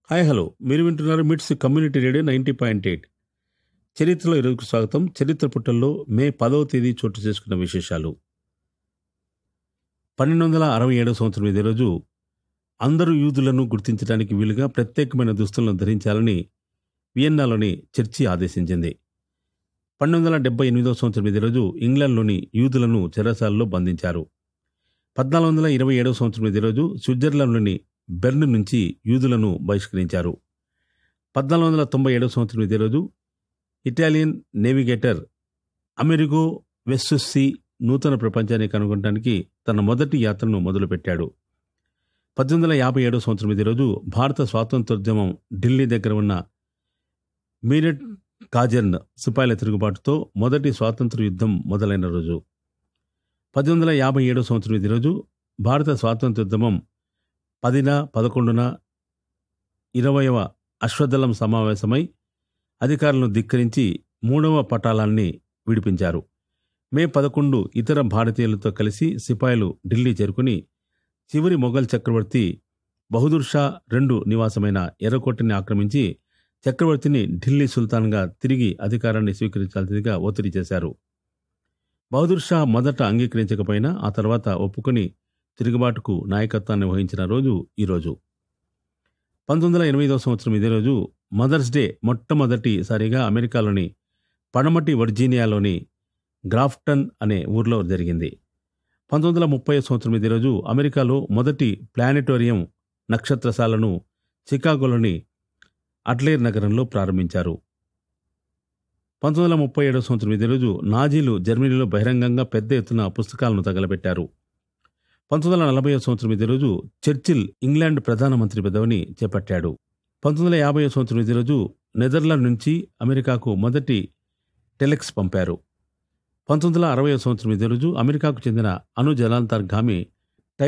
hi hello మీరు వింటున్నారు MITS community radio ninety point eight చరిత్రలో ఈరోజుకు స్వాగతం చరిత్ర పుటల్లో మే పదవ తేదీ చోటు చేసుకున్న విశేషాలు పన్నెండు వందల అరవై ఏడవ సంవత్సరం ఇదే రోజు అందరూ యూదులను గుర్తించడానికి వీలుగా ప్రత్యేకమైన దుస్తులను ధరించాలని వియన్నాలోని చర్చి ఆదేశించింది పన్నెండు వందల డెబ్బై ఎనిమిదవ సంవత్సరం ఇదే రోజు ఇంగ్లాండ్లోని యూదులను చెరసాలలో బంధించారు పద్నాలుగు వందల ఇరవై ఏడవ సంవత్సరం ఇదే రోజు స్విట్జర్లాండ్లోని బెర్న్ నుంచి యూదులను బహిష్కరించారు పద్నాలుగు వందల తొంభై ఏడవ సంవత్సరం ఇదే రోజు ఇటాలియన్ నేవిగేటర్ అమెరిగో వెస్సుస్సి నూతన ప్రపంచాన్ని కనుగొనడానికి తన మొదటి యాత్రను మొదలుపెట్టాడు పద్దెనిమిది వందల యాభై ఏడవ సంవత్సరం ఇదే రోజు భారత స్వాతంత్రోద్యమం ఢిల్లీ దగ్గర ఉన్న మీరట్ కాజర్న్ సిపాయిల తిరుగుబాటుతో మొదటి స్వాతంత్ర యుద్ధం మొదలైన రోజు పద్దెనిమిది వందల యాభై ఏడవ సంవత్సరం ఇదే రోజు భారత స్వాతంత్రోద్యమం పదిన పదకొండున ఇరవయవ అశ్వదళం సమావేశమై అధికారులను ధిక్కరించి మూడవ పటాలాన్ని విడిపించారు మే పదకొండు ఇతర భారతీయులతో కలిసి సిపాయిలు ఢిల్లీ చేరుకుని చివరి మొఘల్ చక్రవర్తి బహదూర్ షా రెండు నివాసమైన ఎర్రకోటని ఆక్రమించి చక్రవర్తిని ఢిల్లీ సుల్తాన్గా తిరిగి అధికారాన్ని స్వీకరించాల్సిందిగా ఒత్తిడి చేశారు బహదూర్ షా మొదట అంగీకరించకపోయినా ఆ తర్వాత ఒప్పుకొని తిరుగుబాటుకు నాయకత్వాన్ని వహించిన రోజు ఈ రోజు పంతొమ్మిది వందల ఎనిమిదవ సంవత్సరం ఇదే రోజు మదర్స్ డే మొట్టమొదటిసారిగా అమెరికాలోని పడమటి వర్జీనియాలోని గ్రాఫ్టన్ అనే ఊర్లో జరిగింది పంతొమ్మిది వందల ముప్పై సంవత్సరం ఇదే రోజు అమెరికాలో మొదటి ప్లానెటోరియం నక్షత్రశాలను చికాగోలోని అట్లేర్ నగరంలో ప్రారంభించారు పంతొమ్మిది వందల ముప్పై ఏడవ సంవత్సరం ఇదే రోజు నాజీలు జర్మనీలో బహిరంగంగా పెద్ద ఎత్తున పుస్తకాలను తగలబెట్టారు పంతొమ్మిది వందల నలభై సంవత్సరం ఇదే రోజు చర్చిల్ ఇంగ్లాండ్ ప్రధానమంత్రి పదవిని చేపట్టాడు పంతొమ్మిది వందల యాభై సంవత్సరం ఇదే రోజు నెదర్లాండ్ నుంచి అమెరికాకు మొదటి టెలెక్స్ పంపారు పంతొమ్మిది వందల అరవై సంవత్సరం ఇదే రోజు అమెరికాకు చెందిన అణు జలాంతర్గామి